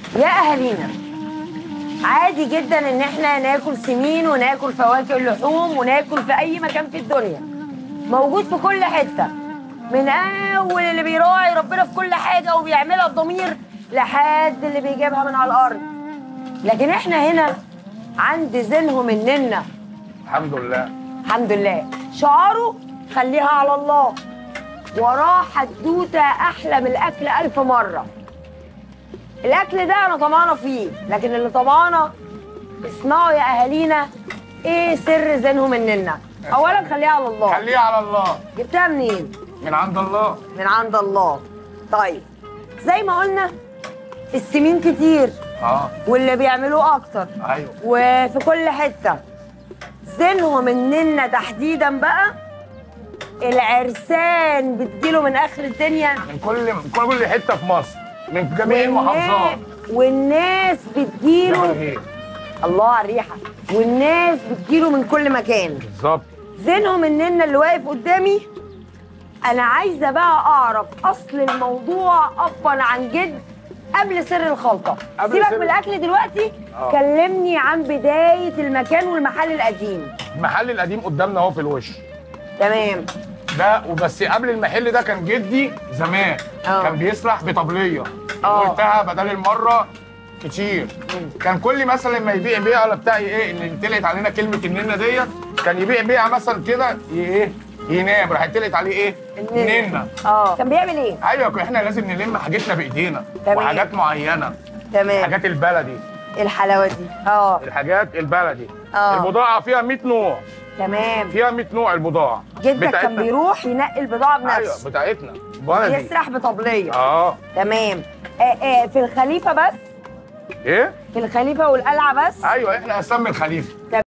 يا اهالينا عادي جدا ان احنا ناكل سمين وناكل فواكه اللحوم وناكل في اي مكان في الدنيا موجود في كل حته من اول اللي بيراعي ربنا في كل حاجه وبيعملها بضمير لحد اللي بيجيبها من على الارض لكن احنا هنا عند زينهم مننا الحمد لله الحمد لله شعاره خليها على الله وراه حدوته احلى من الاكل الف مره الاكل ده انا طمعانه فيه لكن اللي طمعانه اسمعوا يا اهالينا ايه سر زينهم مننا اولا خليها على الله خليه على الله جبتها منين من عند الله من عند الله طيب زي ما قلنا السمين كتير اه واللي بيعملوه اكتر ايوه وفي كل حته زينهم مننا تحديدا بقى العرسان بتجيله من اخر الدنيا من كل من كل حته في مصر من جميع المحافظات والناس جبل بتجيله الغيط الله على الريحه والناس بتجيله من كل مكان بالظبط زينهم مننا اللي واقف قدامي انا عايزه بقى اعرف اصل الموضوع ابا عن جد قبل سر الخلطه قبل سيبك سر- من الاكل دلوقتي آه. كلمني عن بدايه المكان والمحل القديم المحل القديم قدامنا اهو في الوش تمام ده وبس قبل المحل ده كان جدي زمان آه. كان بيسرح بطبليه آه. قلتها بدل المره كتير كان كل مثلا ما يبيع بيعه ولا بتاع ايه ان طلعت علينا كلمه الننه ديت كان يبيع بيعه مثلا كده ي- ايه ينام راح طلعت عليه ايه ننه اه كان بيعمل ايه ايوه احنا لازم نلم حاجتنا بايدينا تمام. وحاجات معينه تمام الحاجات البلدي الحلاوه دي اه الحاجات البلدي آه. البضاعه فيها 100 نوع تمام فيها 100 نوع البضاعه جدك كان بيروح ينقي البضاعه ايوه بنفسه بتاعتنا بلدي يسرح بطبليه اه تمام آه آه في الخليفه بس ايه في الخليفه والقلعه بس ايوه احنا اسمي الخليفه